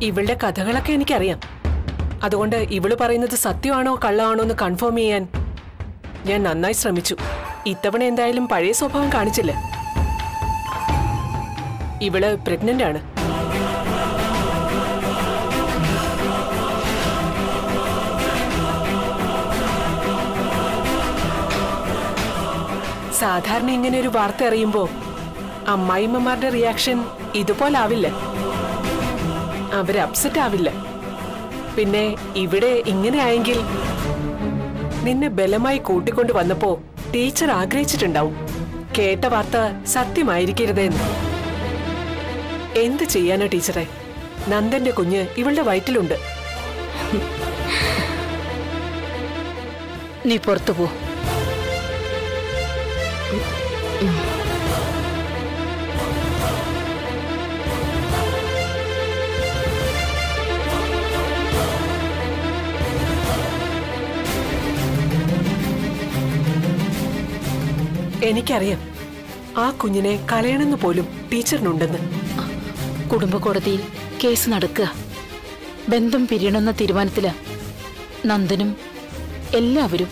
ഇവളുടെ കഥകളൊക്കെ എനിക്കറിയാം അതുകൊണ്ട് ഇവള് പറയുന്നത് സത്യമാണോ കള്ളമാണോ എന്ന് കൺഫേം ചെയ്യാൻ ഞാൻ നന്നായി ശ്രമിച്ചു ഇത്തവണ എന്തായാലും പഴയ സ്വഭാവം കാണിച്ചില്ല ഇവള് പ്രഗ്നന്റ് ആണ് സാധാരണ ഇങ്ങനെ ഒരു വാർത്ത അറിയുമ്പോ അമ്മായിമ്മമാരുടെ റിയാക്ഷൻ ഇതുപോലാവില്ല അവര് അപ്സെറ്റ് ആവില്ല പിന്നെ ഇവിടെ ഇങ്ങനെ ആയെങ്കിൽ നിന്നെ ബലമായി കൂട്ടിക്കൊണ്ട് വന്നപ്പോ ടീച്ചർ ആഗ്രഹിച്ചിട്ടുണ്ടാവും കേട്ട വാർത്ത സത്യമായിരിക്കരുതെന്ന് എന്ത് ചെയ്യാനാ ടീച്ചറെ നന്ദന്റെ കുഞ്ഞ് ഇവളുടെ വയറ്റിലുണ്ട് നീ പുറത്തു പോ എനിക്കറിയാം ആ കുഞ്ഞിനെ കളയണമെന്ന് പോലും ടീച്ചറിനുണ്ടെന്ന് കുടുംബ കോടതിയിൽ കേസ് നടക്കുക ബന്ധം പിരിയണമെന്ന തീരുമാനത്തില് നന്ദനും എല്ലാവരും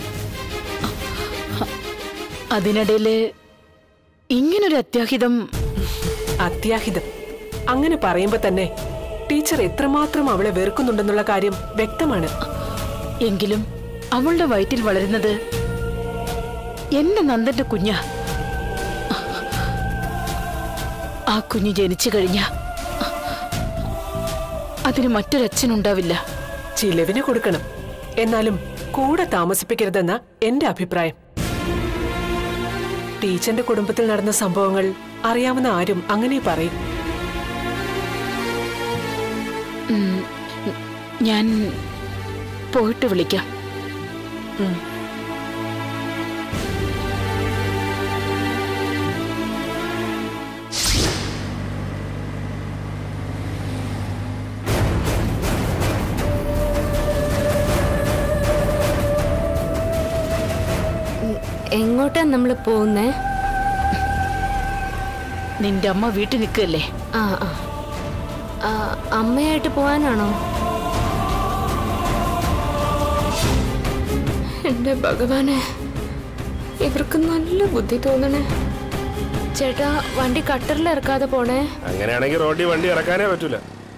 അതിനിടയില് ഇങ്ങനൊരു അത്യാഹിതം അത്യാഹിതം അങ്ങനെ പറയുമ്പോ തന്നെ ടീച്ചർ എത്രമാത്രം അവളെ വെറുക്കുന്നുണ്ടെന്നുള്ള കാര്യം വ്യക്തമാണ് എങ്കിലും അവളുടെ വയറ്റിൽ വളരുന്നത് എന്റെ നന്ദന്റെ കുഞ്ഞാ ആ കുഞ്ഞ് ജനിച്ചു കഴിഞ്ഞ അതിന് മറ്റൊരച്ഛനുണ്ടാവില്ല ചിലവിന് കൊടുക്കണം എന്നാലും കൂടെ താമസിപ്പിക്കരുതെന്ന എന്റെ അഭിപ്രായം ടീച്ചറിന്റെ കുടുംബത്തിൽ നടന്ന സംഭവങ്ങൾ അറിയാവുന്ന ആരും അങ്ങനെ പറയും ഉം, ഞാൻ പോയിട്ട് വിളിക്കാം ഉം. എങ്ങോട്ടാ നമ്മൾ പോകുന്നേ നിന്റെ അമ്മ വീട്ടിൽ നിൽക്കല്ലേ ആ ആ ആ, അമ്മയായിട്ട് പോവാനാണോ എന്റെ ഭഗവാനെ ഇവർക്ക് നല്ല ബുദ്ധി തോന്നണേ ചേട്ടാ വണ്ടി കട്ടറിൽ ഇറക്കാതെ പോണേ അങ്ങനെയാണെങ്കിൽ റോഡിൽ വണ്ടി ഇറക്കാനേ പറ്റൂല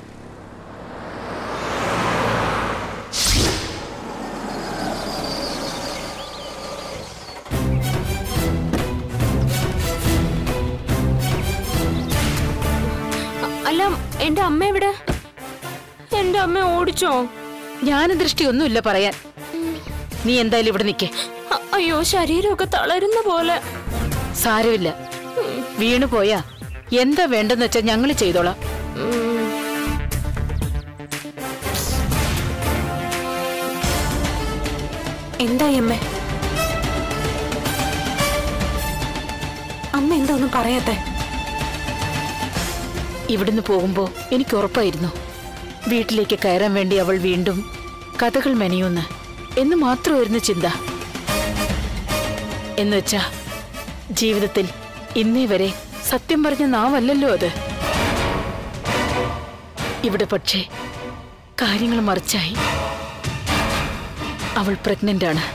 അ- അല്ല എന്റെ അമ്മ എവിടെ എന്റെ അമ്മ ഓടിച്ചോ ജ്ഞാനദൃഷ്ടിയൊന്നുമില്ല പറയാൻ നീ എന്തായാലും ഇവിടെ നിൽക്കേ അ- അയ്യോ ശരീരമൊക്കെ തളരുന്ന പോലെ സാരമില്ല വീണു പോയാ എന്താ വേണ്ടെന്ന് വെച്ചാ ഞങ്ങള് ചെയ്തോളാം ഉം. എന്തായി അമ്മേ അമ്മ എന്താ ഒന്നും പറയാത്തെ ഇവിടുന്ന് പോകുമ്പോ എനിക്ക് ഉറപ്പായിരുന്നു വീട്ടിലേക്ക് കയറാൻ വേണ്ടി അവൾ വീണ്ടും കഥകൾ മെനയുന്ന് എന്ന് മാത്രമായിരുന്നു ചിന്ത എന്നുവെച്ചാ ജീവിതത്തിൽ ഇന്നേ വരെ സത്യം പറഞ്ഞ നാവല്ലല്ലോ അത് ഇവിടെ പക്ഷേ കാര്യങ്ങൾ മറിച്ചായി അവൾ പ്രഗ്നന്റ് ആണ്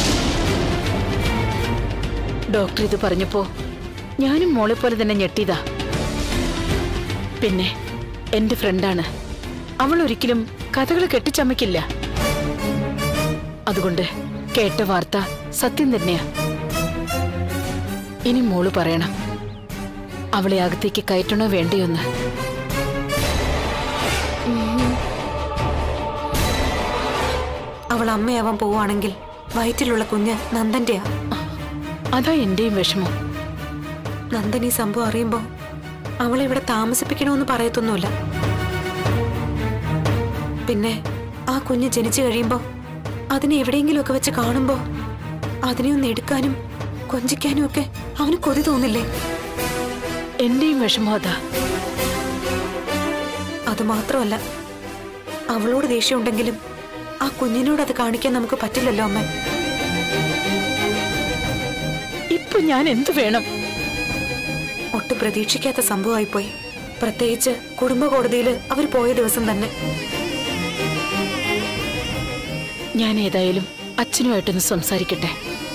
ഡോക്ടർ ഇത് പറഞ്ഞപ്പോ ഞാനും മോളെ പോലെ തന്നെ ഞെട്ടിയതാ പിന്നെ എന്റെ ഫ്രണ്ടാണ് അവൾ ഒരിക്കലും കഥകൾ കെട്ടിച്ചമയ്ക്കില്ല അതുകൊണ്ട് കേട്ട വാർത്ത സത്യം തന്നെയാ ഇനി മോള് പറയണം അവളെ അകത്തേക്ക് കയറ്റണോ വേണ്ടയോന്ന് അവൾ അമ്മയാവാൻ പോവാണെങ്കിൽ വയറ്റിലുള്ള കുഞ്ഞ് നന്ദന്റെയാ അതാ എന്റെയും വിഷമം നന്ദൻ ഈ സംഭവം അറിയുമ്പോ അവളെ ഇവിടെ താമസിപ്പിക്കണമെന്ന് പറയത്തൊന്നുമില്ല പിന്നെ ആ കുഞ്ഞ് ജനിച്ചു കഴിയുമ്പോ അതിനെ എവിടെയെങ്കിലും ഒക്കെ വെച്ച് കാണുമ്പോ അതിനെ ഒന്ന് എടുക്കാനും കൊഞ്ചിക്കാനും ഒക്കെ അവന് കൊതി തോന്നില്ലേ എന്റെയും വിഷമം അതാ അത് മാത്രമല്ല അവളോട് ദേഷ്യമുണ്ടെങ്കിലും ആ കുഞ്ഞിനോട് അത് കാണിക്കാൻ നമുക്ക് പറ്റില്ലല്ലോ അമ്മ ഇപ്പൊ ഞാൻ എന്തു വേണം ഒട്ടും പ്രതീക്ഷിക്കാത്ത സംഭവമായിപ്പോയി പ്രത്യേകിച്ച് കുടുംബ കോടതിയിൽ അവർ പോയ ദിവസം തന്നെ ഞാൻ ഏതായാലും അച്ഛനുമായിട്ടൊന്ന് സംസാരിക്കട്ടെ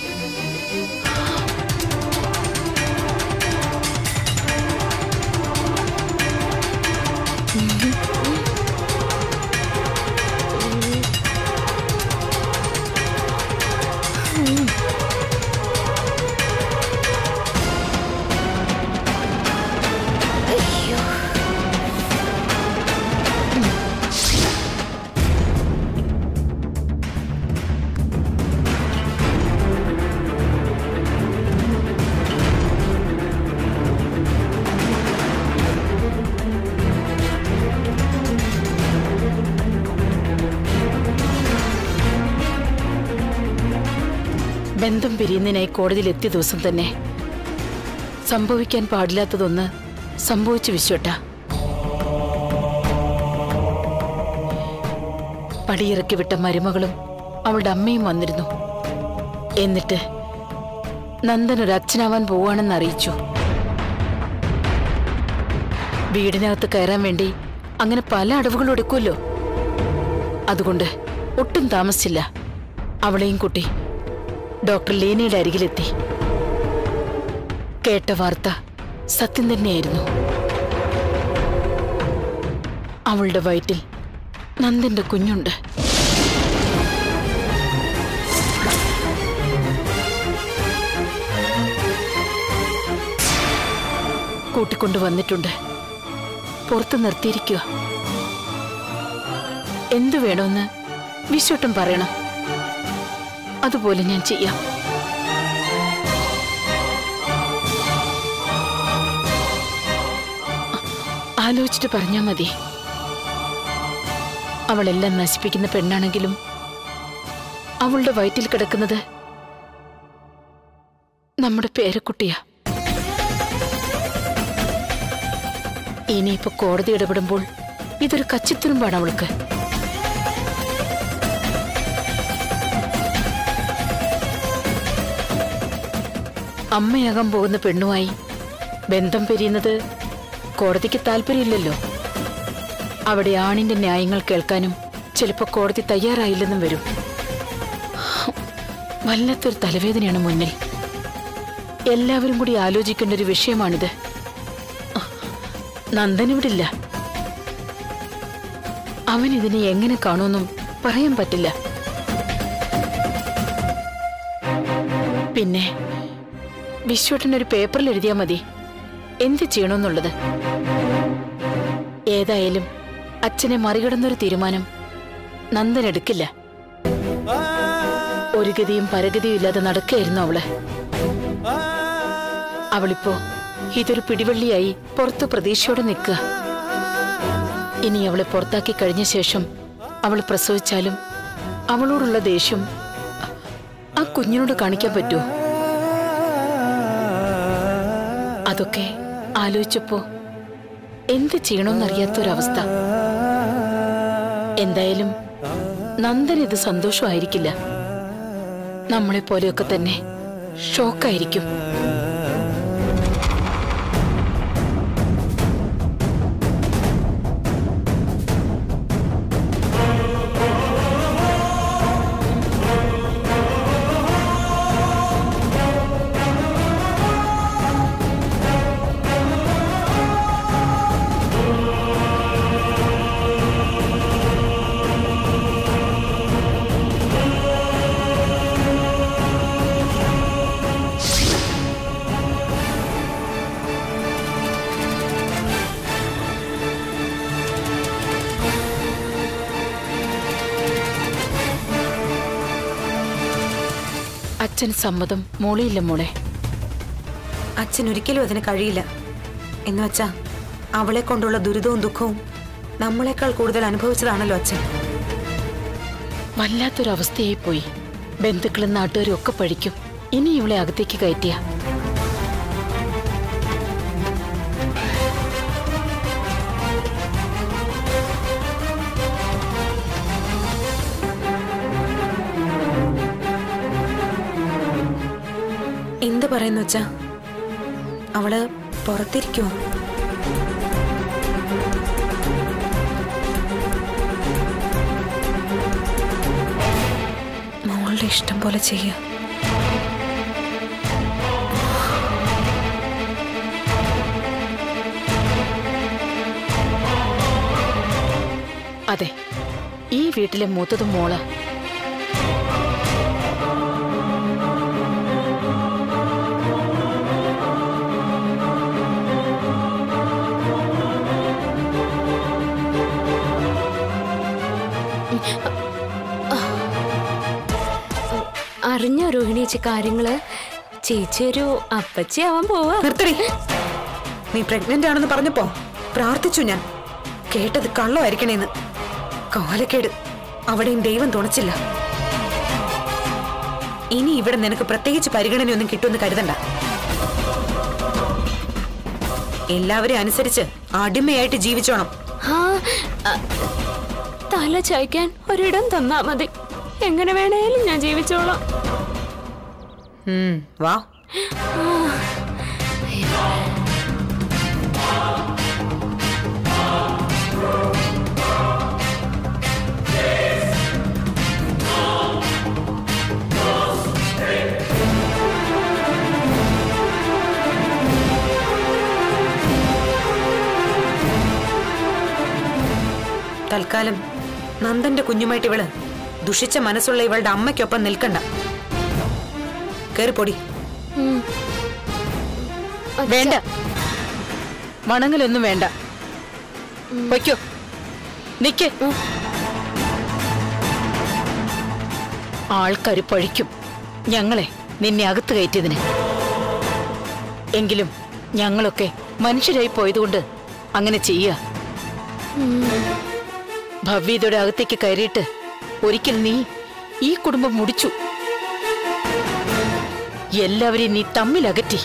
ബന്ധം പിരിയുന്നതിനായി കോടതിയിലെത്തിയ ദിവസം തന്നെ സംഭവിക്കാൻ പാടില്ലാത്തതൊന്ന് സംഭവിച്ചു വിശ്വട്ട പടിയിറക്കി വിട്ട മരുമകളും അവളുടെ അമ്മയും വന്നിരുന്നു എന്നിട്ട് നന്ദൻ ഒരു അച്ഛനാവാൻ പോവാണെന്ന് അറിയിച്ചു വീടിനകത്ത് കയറാൻ വേണ്ടി അങ്ങനെ പല അടവുകളും എടുക്കുമല്ലോ അതുകൊണ്ട് ഒട്ടും താമസിച്ചില്ല അവളെയും കുട്ടി ഡോക്ടർ ലീനയുടെ അരികിലെത്തി കേട്ട വാർത്ത സത്യം തന്നെയായിരുന്നു അവളുടെ വയറ്റിൽ നന്ദന്റെ കുഞ്ഞുണ്ട് കൂട്ടിക്കൊണ്ടു വന്നിട്ടുണ്ട് പുറത്ത് നിർത്തിയിരിക്കുക എന്തു വേണമെന്ന് വിശ്വട്ടം പറയണം അതുപോലെ ഞാൻ ചെയ്യാം ആലോചിച്ചിട്ട് പറഞ്ഞാ മതി അവളെല്ലാം നശിപ്പിക്കുന്ന പെണ്ണാണെങ്കിലും അവളുടെ വയറ്റിൽ കിടക്കുന്നത് നമ്മുടെ പേരക്കുട്ടിയാ ഇനിയിപ്പോ കോടതി ഇടപെടുമ്പോൾ ഇതൊരു കച്ചിത്തുരുമ്പാണ് അവൾക്ക് അമ്മയാകാൻ പോകുന്ന പെണ്ണുമായി ബന്ധം പിരിയുന്നത് കോടതിക്ക് താല്പര്യമില്ലല്ലോ അവിടെ ആണിന്റെ ന്യായങ്ങൾ കേൾക്കാനും ചിലപ്പോൾ കോടതി തയ്യാറായില്ലെന്നും വരും വല്ലാത്തൊരു തലവേദനയാണ് മുന്നിൽ എല്ലാവരും കൂടി ആലോചിക്കേണ്ട ഒരു വിഷയമാണിത് നന്ദൻ ഇവിടില്ല അവൻ ഇതിനെ എങ്ങനെ കാണുമെന്നും പറയാൻ പറ്റില്ല പിന്നെ വിശ്വട്ടനൊരു പേപ്പറിൽ എഴുതിയാൽ മതി എന്ത് ചെയ്യണമെന്നുള്ളത് ഏതായാലും അച്ഛനെ മറികടന്നൊരു തീരുമാനം നന്ദൻ എടുക്കില്ല ഒരു ഗതിയും പരഗതിയും ഇല്ലാതെ നടക്കുകയായിരുന്നു അവള് അവളിപ്പോ ഇതൊരു പിടിവള്ളിയായി പുറത്ത് പ്രതീക്ഷയോടെ നിൽക്കുക ഇനി അവളെ പുറത്താക്കി കഴിഞ്ഞ ശേഷം അവൾ പ്രസവിച്ചാലും അവളോടുള്ള ദേഷ്യം ആ കുഞ്ഞിനോട് കാണിക്കാൻ പറ്റുമോ അതൊക്കെ ആലോചിച്ചപ്പോ എന്ത് ചെയ്യണമെന്നറിയാത്തൊരവസ്ഥ എന്തായാലും നന്ദൻ ഇത് സന്തോഷമായിരിക്കില്ല നമ്മളെ പോലെയൊക്കെ തന്നെ ഷോക്കായിരിക്കും അച്ഛൻ സമ്മതം മോളിയില്ല മോളെ അച്ഛൻ ഒരിക്കലും അതിന് കഴിയില്ല എന്ന് വെച്ചാ അവളെ കൊണ്ടുള്ള ദുരിതവും ദുഃഖവും നമ്മളെക്കാൾ കൂടുതൽ അനുഭവിച്ചതാണല്ലോ അച്ഛൻ വല്ലാത്തൊരവസ്ഥയായി പോയി ബന്ധുക്കളും നാട്ടുകാരും ഒക്കെ പഴിക്കും ഇനി ഇവളെ അകത്തേക്ക് കയറ്റിയ എന്ത് പറയുന്നു വെച്ചാ അവള് പുറത്തിരിക്കുമോ അവളുടെ ഇഷ്ടം പോലെ ചെയ്യുക അതെ ഈ വീട്ടിലെ മൂത്തതും മോള് അറിഞ്ഞോ രോഹിണി ചേച്ചി കാര്യങ്ങള് ചേച്ചി ഒരു അപ്പച്ചി ആവാൻ പോവാ നിർത്തടി നീ പ്രഗ്നന്റ് ആണെന്ന് പറഞ്ഞപ്പോ പ്രാർത്ഥിച്ചു ഞാൻ കേട്ടത് കള്ളമായിരിക്കണേന്ന് കാലക്കേട് അവിടെയും ദൈവം തുണച്ചില്ല ഇനി ഇവിടെ നിനക്ക് പ്രത്യേകിച്ച് പരിഗണനയൊന്നും കിട്ടുമെന്ന് കരുതണ്ട എല്ലാവരെയും അനുസരിച്ച് അടിമയായിട്ട് ജീവിച്ചോണം ആ അ, തല ചായ്ക്കാൻ ഒരിടം തന്നാ മതി എങ്ങനെ വേണേലും ഞാൻ ജീവിച്ചോളാം ഉം, വാ തൽക്കാലം നന്ദന്റെ കുഞ്ഞുമായിട്ട് ഇവള് ദുഷിച്ച മനസ്സുള്ള ഇവളുടെ അമ്മയ്ക്കൊപ്പം നിൽക്കണ്ട കേറിപ്പൊടി വേണ്ട വണങ്ങലൊന്നും വേണ്ട പൊയ്ക്കോ നിക്ക് ആൾക്കാര് പഴിക്കും ഞങ്ങളെ നിന്നെ അകത്ത് കയറ്റിയതിന് എങ്കിലും ഞങ്ങളൊക്കെ മനുഷ്യരായി പോയതുകൊണ്ട് അങ്ങനെ ചെയ്യുക ഭവ്യതയുടെ അകത്തേക്ക് കയറിയിട്ട് ഒരിക്കൽ നീ ഈ കുടുംബം മുടിച്ചു എല്ലാവരെയും നീ തമ്മിലകറ്റി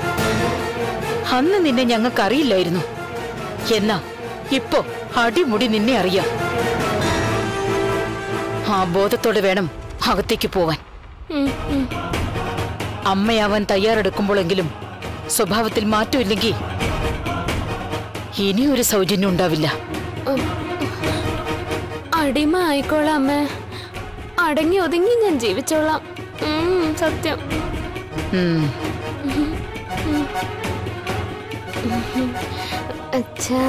അന്ന് നിന്നെ ഞങ്ങൾക്ക് അറിയില്ലായിരുന്നു എന്നാ ഇപ്പോ അടിമുടി നിന്നെ അറിയാം ആ ബോധത്തോടെ വേണം അകത്തേക്ക് പോവാൻ അമ്മയാവാൻ തയ്യാറെടുക്കുമ്പോഴെങ്കിലും സ്വഭാവത്തിൽ മാറ്റമില്ലെങ്കിൽ ഇനിയൊരു സൗജന്യം ഉണ്ടാവില്ല അടിമ ആയിക്കോളാം അമ്മേ അടങ്ങി ഒതുങ്ങി ഞാൻ ജീവിച്ചോളാം ഉം, സത്യം ഉം. അച്ഛാ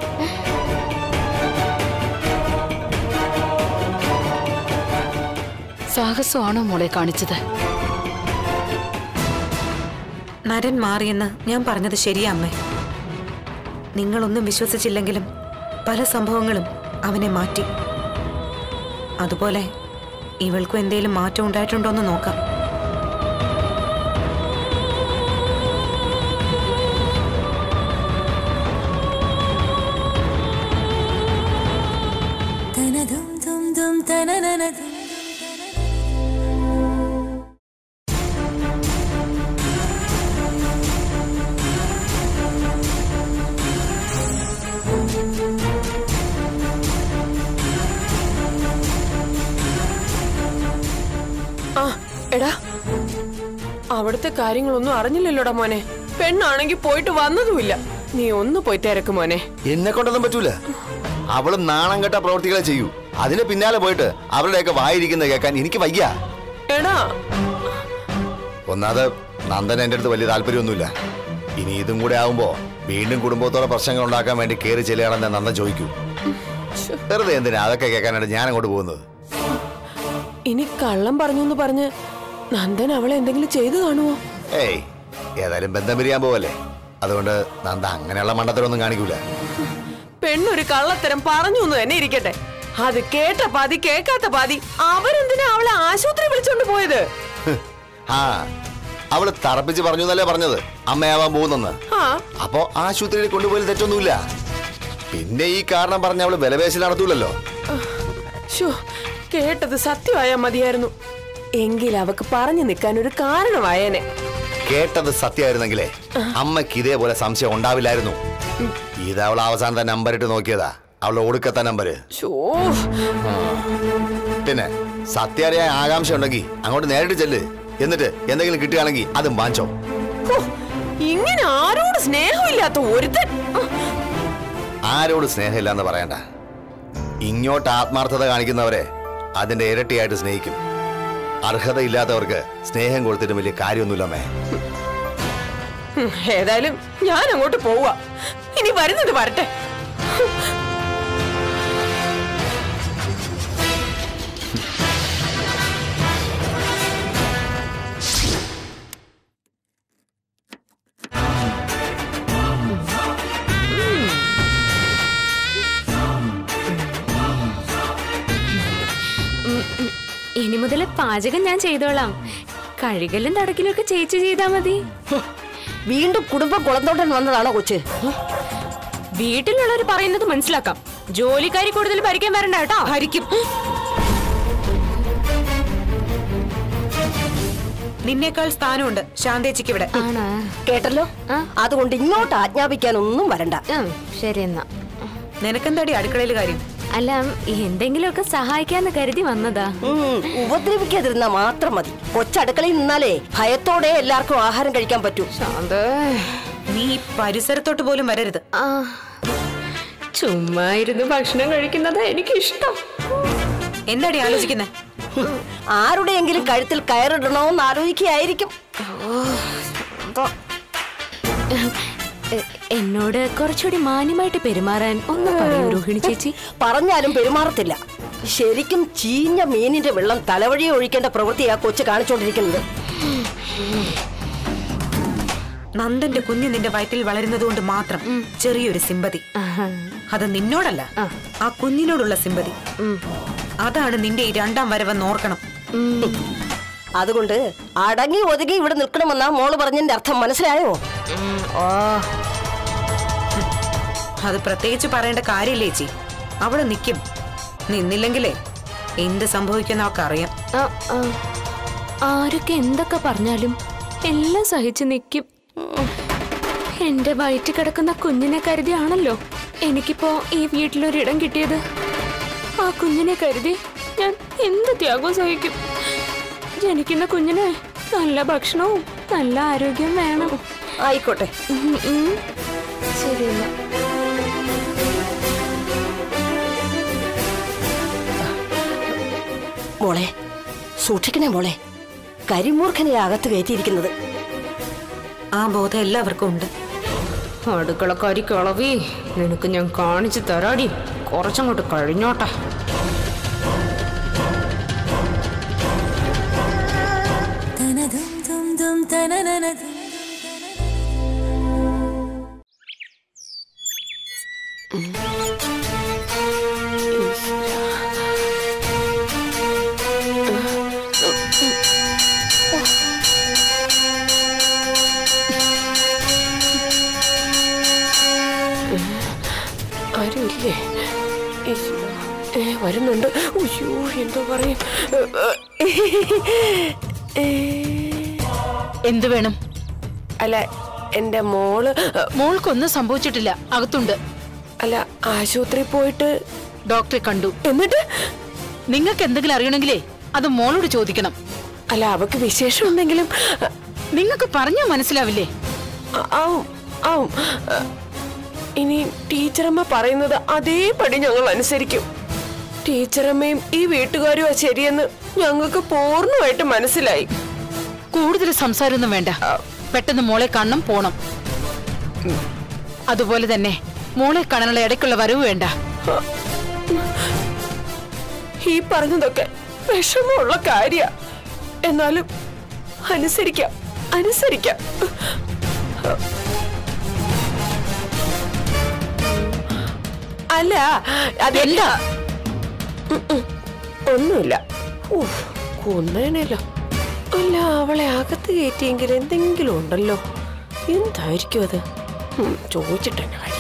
സാഹസമാണോ മോളെ കാണിച്ചത് നരൻ മാറിയെന്ന് ഞാൻ പറഞ്ഞത് ശരിയാ അമ്മേ നിങ്ങളൊന്നും വിശ്വസിച്ചില്ലെങ്കിലും പല സംഭവങ്ങളും അവനെ മാറ്റി അതുപോലെ ഇവൾക്കും എന്തേലും മാറ്റം ഉണ്ടായിട്ടുണ്ടോ എന്ന് നോക്കാം ആ എടാ അവിടുത്തെ കാര്യങ്ങളൊന്നും അറിഞ്ഞില്ലല്ലോടാ മോനെ പെണ്ണാണെങ്കി പോയിട്ട് വന്നതുമില്ല നീ ഒന്ന് പോയി തിരക്ക് മോനെ എന്നെ കൊണ്ടൊന്നും പറ്റൂല അവള് നാണം കെട്ട പ്രവർത്തികളെ ചെയ്യൂ അതിന് പിന്നാലെ പോയിട്ട് അവരുടെയൊക്കെ വായിരിക്കുന്നത് കേൾക്കാൻ എനിക്ക് വയ്യ എടാ ഒന്നാമത് നന്ദൻ എൻ്റെ അടുത്ത് വലിയ താല്പര്യമൊന്നുമില്ല ഇനി ഇതും കൂടെ ആവുമ്പോ വീണ്ടും കുടുംബത്തോടെ പ്രശ്നങ്ങൾ ഉണ്ടാക്കാൻ വേണ്ടി കയറി ചെല്ലുകയാണെന്ന് നന്ദൻ ചോദിക്കൂ വെറുതെ എന്തിനാ അതൊക്കെ കേൾക്കാനായിട്ട് ഞാൻ അങ്ങോട്ട് പോകുന്നത് ഇനി കള്ളം പറഞ്ഞു എന്ന് പറഞ്ഞ് നന്ദൻ അവളെ എന്തെങ്കിലും ചെയ്തു കാണുമോ ഏയ് ഏതായാലും ബന്ധം പിരിയാൻ പോവല്ലേ അതുകൊണ്ട് നന്ദ അങ്ങനെയുള്ള മണ്ടത്തരമൊന്നും കാണിക്കൂല പെണ്ണൊരു കള്ളത്തരം പറഞ്ഞു എന്ന് തന്നെ ഇരിക്കട്ടെ അത് കേട്ട പാതി കേൾക്കാത്ത പാതി അവരെന്തിനാ അവളെ ആശുപത്രി വിളിച്ചോണ്ട് പോയത് ഹ്, ആ അവള് തറപ്പിച്ച് പറഞ്ഞു എന്നല്ലേ പറഞ്ഞത് അമ്മയാവാൻ പോകുന്നെന്ന് ആ അപ്പോ ആശുപത്രിയിൽ കൊണ്ടുപോയി തെറ്റൊന്നുമില്ല പിന്നെ ഈ കാരണം പറഞ്ഞ അവള് വിലപേശൽ നടത്തൂലല്ലോ ഷോ കേട്ടത് സത്യമായാ മതിയായിരുന്നു എങ്കിൽ അവക്ക് പറഞ്ഞു നിൽക്കാൻ ഒരു കാരണമായേനെ കേട്ടത് സത്യമായിരുന്നെങ്കിലേ അമ്മയ്ക്ക് ഇതേപോലെ സംശയം ഉണ്ടാവില്ലായിരുന്നു ഇത് അവൾ അവസാനത്തെ നമ്പർ ഇട്ട് നോക്കിയതാ അവളുടെ ഒടുക്കത്തെ നമ്പര് ഷോ പിന്നെ സത്യാരിയായ ആകാംക്ഷ ഉണ്ടെങ്കിൽ അങ്ങോട്ട് നേരിട്ട് ചെല്ല് എന്നിട്ട് എന്തെങ്കിലും കിട്ടുകയാണെങ്കിൽ അതും വാങ്ങിച്ചോ ഹോ, ഇങ്ങനെ ആരോട് സ്നേഹമില്ലാത്ത ഒരുത്തൻ ആരോട് സ്നേഹമില്ല എന്ന് പറയണ്ട ഇങ്ങോട്ട് ആത്മാർത്ഥത കാണിക്കുന്നവരെ അതിന്റെ ഇരട്ടിയായിട്ട് സ്നേഹിക്കും അർഹതയില്ലാത്തവർക്ക് സ്നേഹം കൊടുത്തിട്ട് വലിയ കാര്യമൊന്നുമില്ലമ്മേ ഉം, ഏതായാലും ഞാൻ അങ്ങോട്ട് പോവാ ഇനി വരുന്നത് വരട്ടെ ഇനി മുതൽ പാചകം ഞാൻ ചെയ്തോളാം കഴുകലും തടക്കലും ഒക്കെ ചേച്ചി ചെയ്താ മതി വീണ്ടും കുടുംബം കുളത്തോട്ടൻ വന്നതാണോ കൊച്ച് വീട്ടിലുള്ളവർ പറയുന്നത് മനസ്സിലാക്കാം ജോലിക്കാരി കൂടുതൽ ഭരിക്കാൻ വരണ്ട കേട്ടോ ഭരിക്കും നിന്നേക്കാൾ സ്ഥാനമുണ്ട് ശാന്തേച്ചിക്ക് ഇവിടെ ആണോ കേട്ടല്ലോ ആ. അതുകൊണ്ട് ഇങ്ങോട്ട് ആജ്ഞാപിക്കാനൊന്നും വരണ്ട ഉം, ശരി എന്നാ നിനക്കെന്താടി അടുക്കളയിൽ കാര്യം അല്ല എന്തെങ്കിലുമൊക്കെ സഹായിക്കാന്ന് കരുതി വന്നതാ ഉം, ഉപദ്രവിക്കാതിരുന്നാ മാത്രം മതി കൊച്ചടുക്കളയിൽ നിന്നാലേ ഭയത്തോടെ എല്ലാവർക്കും ആഹാരം കഴിക്കാൻ പറ്റൂ ശാന്തേ നീ ഈ പരിസരത്തോട്ട് പോലും വരരുത് ആ ചുമ്മാ ഇരുന്ന് ഭക്ഷണം കഴിക്കുന്നത് എനിക്കിഷ്ടം എന്താടി ആലോചിക്കുന്നേ ആരുടെയെങ്കിലും കഴുത്തിൽ കയറിടണോന്ന് ആലോചിക്കുകയായിരിക്കും എ- എന്നോട് കുറച്ചുകൂടി മാന്യമായിട്ട് പെരുമാറാൻ ഒന്ന് പറയൂ രോഹിണി ചേച്ചി പറഞ്ഞാലും പെരുമാറത്തില്ല ശരിക്കും ചീഞ്ഞ മീനിന്റെ വെള്ളം തലവഴിയെ ഒഴിക്കേണ്ട പ്രവൃത്തിയാ കൊച്ചു കാണിച്ചോണ്ടിരിക്കുന്നത് നന്ദന്റെ കുഞ്ഞ് നിന്റെ വയറ്റിൽ വളരുന്നതുകൊണ്ട് മാത്രം ചെറിയൊരു സിമ്പതി ആഹാ. അത് നിന്നോടല്ല ആ കുഞ്ഞിനോടുള്ള സിമ്പതി അതാണ് നിന്റെ ഈ രണ്ടാം വരവെന്ന് ഓർക്കണം അതുകൊണ്ട് അടങ്ങി ഒതുങ്ങി ഇവിടെ നിൽക്കണമെന്നാ മോള് പറഞ്ഞതിന്റെ അർത്ഥം മനസ്സിലായോ അത് പ്രത്യേകിച്ച് പറയേണ്ട കാര്യമില്ലേ ചേച്ചി അവിടെ നിൽക്കും നിന്നില്ലെങ്കിലേ എന്ത് സംഭവിക്കുന്ന അവർക്ക് അറിയാം ആ, ആ. ആരൊക്കെ എന്തൊക്കെ പറഞ്ഞാലും എല്ലാം സഹിച്ചു നിൽക്കും എന്റെ വയറ്റിൽ കിടക്കുന്ന കുഞ്ഞിനെ കരുതിയാണല്ലോ എനിക്കിപ്പോ ഈ വീട്ടിലൊരിടം കിട്ടിയത് ആ കുഞ്ഞിനെ കരുതി ഞാൻ എന്ത് ത്യാഗവും സഹിക്കും ജനിക്കുന്ന കുഞ്ഞിന് നല്ല ഭക്ഷണവും നല്ല ആരോഗ്യം വേണം ആയിക്കോട്ടെ ഉം, ഉം. ശരി എന്നാ മോളെ സൂക്ഷിക്കണേ മോളെ കരിമൂർഖനെ അകത്ത് കയറ്റിയിരിക്കുന്നത് ആ ബോധം എല്ലാവർക്കും ഉണ്ട് അടുക്കളക്കാരി കിളവി നിനക്ക് ഞാൻ കാണിച്ചു തരാടി കുറച്ചങ്ങോട്ട് കഴിഞ്ഞോട്ടെ ആരുമില്ലേ ഈശ്വരാ. ഏ, വരുന്നുണ്ട് ഉയ്യോ എന്തോ പറയും എന്തു വേണം അല്ല എന്റെ മോള് മോൾക്കൊന്നും സംഭവിച്ചിട്ടില്ല അകത്തുണ്ട് അല്ല ആശുപത്രി പോയിട്ട് ഡോക്ടറെ കണ്ടു എന്നിട്ട് നിങ്ങൾക്ക് എന്തെങ്കിലും അറിയണമെങ്കിലേ അത് മോളോട് ചോദിക്കണം അല്ല അവക്ക് വിശേഷം ഉണ്ടെങ്കിലും നിങ്ങൾക്ക് പറഞ്ഞാൽ മനസ്സിലാവില്ലേ ആ- ആവും ആവും ആ, ഇനി ടീച്ചറമ്മ പറയുന്നത് അതേപടി ഞങ്ങൾ അനുസരിക്കും ടീച്ചറമ്മയും ഈ വീട്ടുകാരും ശരിയെന്ന് ഞങ്ങൾക്ക് പൂർണ്ണമായിട്ട് മനസ്സിലായി കൂടുതൽ സംസാരമൊന്നും വേണ്ട പെട്ടെന്ന് മോളെ കാണണം പോണം അതുപോലെ തന്നെ മോളെ കാണാനുള്ള ഇടയ്ക്കുള്ള വരവ് വേണ്ട ഈ പറഞ്ഞതൊക്കെ വിഷമമുള്ള കാര്യ എന്നാലും അനുസരിക്കാം അനുസരിക്കാം അല്ല അതല്ല ഒന്നുമില്ല ഉഫ്, കൊന്നേനല്ലോ അല്ല അവളെ അകത്ത് കയറ്റിയെങ്കിൽ എന്തെങ്കിലും ഉണ്ടല്ലോ എന്തായിരിക്കും അത് ഉം, ചോദിച്ചിട്ടെന്നെ കാര്യം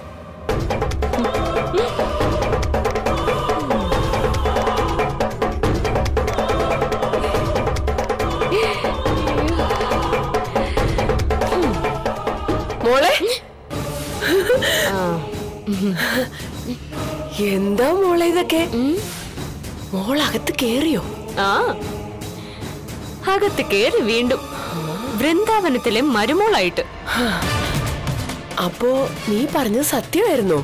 മോളെ എന്താ മോളെ ഇതൊക്കെ മോളകത്ത് കേറിയോ ആ അകത്ത് കേറി വീണ്ടും വൃന്ദാവനത്തിലെ മരുമോളായിട്ട് അപ്പോ നീ പറഞ്ഞത് സത്യമായിരുന്നോ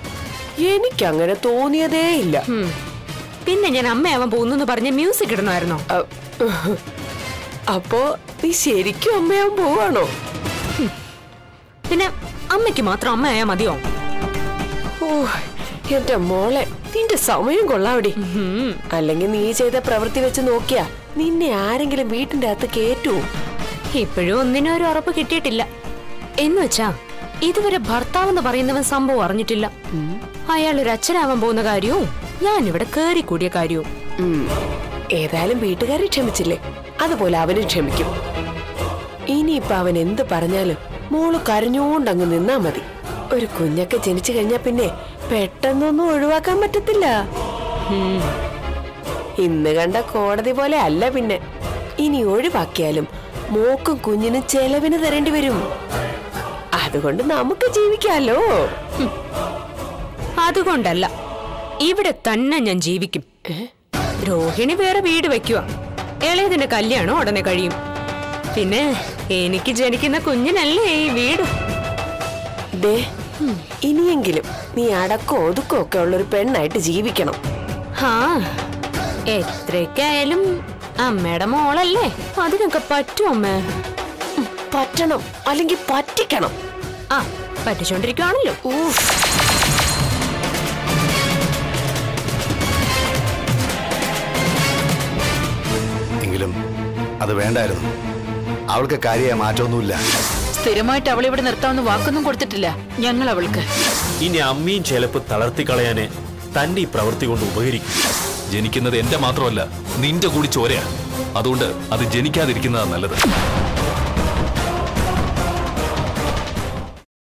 എനിക്കങ്ങനെ തോന്നിയതേ ഇല്ല ഉം. പിന്നെ ഞാൻ അമ്മയാവാൻ പോകുന്നു പറഞ്ഞ് മ്യൂസിക് ഇടണമായിരുന്നോ അ, അപ്പോ നീ ശരിക്കും അമ്മയാൻ പോവാണോ പിന്നെ അമ്മയ്ക്ക് മാത്രം അമ്മയായാ മതിയോ ഓ എന്റെ മോളെ നിന്റെ സമയം കൊള്ളാവടി അല്ലെങ്കിൽ നീ ചെയ്ത പ്രവൃത്തി വെച്ച് നോക്കിയാ നിന്നെ ആരെങ്കിലും വീട്ടിന്റെ അകത്ത് കേറ്റുവോ ഇപ്പോഴും ഒന്നിനും ഒരു ഉറപ്പ് കിട്ടിയിട്ടില്ല എന്ന് വെച്ചാ ഇതുവരെ ഭർത്താവെന്ന് പറയുന്നവൻ സംഭവം അറിഞ്ഞിട്ടില്ല അയാൾ ഒരു അച്ഛനാവാൻ പോകുന്ന കാര്യവും ഞാൻ ഇവിടെ കേറി കൂടിയ കാര്യവും ഉം. ഏതായാലും വീട്ടുകാരെ ക്ഷമിച്ചില്ലേ അതുപോലെ അവനും ക്ഷമിക്കും ഇനിയിപ്പൊ അവൻ എന്ത് പറഞ്ഞാലും മോള് കരഞ്ഞോണ്ടങ്ങ് നിന്നാ മതി ഒരു കുഞ്ഞൊക്കെ ജനിച്ചു കഴിഞ്ഞാ പിന്നെ പെട്ടെന്നൊന്നും ഒഴിവാക്കാൻ പറ്റത്തില്ല ഉം. ഇന്ന് കണ്ട കോടതി പോലെ അല്ല പിന്നെ ഇനി ഒഴിവാക്കിയാലും മോക്കും കുഞ്ഞിനും ചെലവിന് തരേണ്ടി വരും അതുകൊണ്ട് നമുക്ക് ജീവിക്കാലോ അതുകൊണ്ടല്ല ഇവിടെ തന്നെ ഞാൻ ജീവിക്കും രോഹിണി വേറെ വീട് വെക്കുക ഇളയതിന്റെ കല്യാണം ഉടനെ കഴിയും പിന്നെ എനിക്ക് ജനിക്കുന്ന കുഞ്ഞിനല്ലേ ഈ വീട് ദേ ഇനിയെങ്കിലും നീ അടക്കോ ഒതുക്കോ ഒക്കെ ഉള്ളൊരു പെണ്ണായിട്ട് ജീവിക്കണം ഹാ എത്രയ്ക്കായാലും അമ്മയുടെ മോളല്ലേ അതിനൊക്കെ പറ്റും അമ്മേ പറ്റണം അല്ലെങ്കിൽ പറ്റിക്കണം ആ പറ്റിച്ചോണ്ടിരിക്കുവാണല്ലോ ഊഫ്. എങ്കിലും അത് വേണ്ടായിരുന്നു അവൾക്ക് കാര്യമായ മാറ്റമൊന്നുമില്ല സ്ഥിരമായിട്ട് അവളെ ഇവിടെ നിർത്താമെന്ന് വാക്കൊന്നും കൊടുത്തിട്ടില്ല ഞങ്ങൾ അവൾക്ക് ഇനി അമ്മയും ചിലപ്പ് തളർത്തിക്കളയാന് തന്റെ ഈ പ്രവൃത്തി കൊണ്ട് ഉപകരിക്കും ജനിക്കുന്നത് എന്റെ മാത്രമല്ല നിന്റെ കൂടി ചോരയാ അതുകൊണ്ട് അത് ജനിക്കാതിരിക്കുന്നതാ നല്ലത്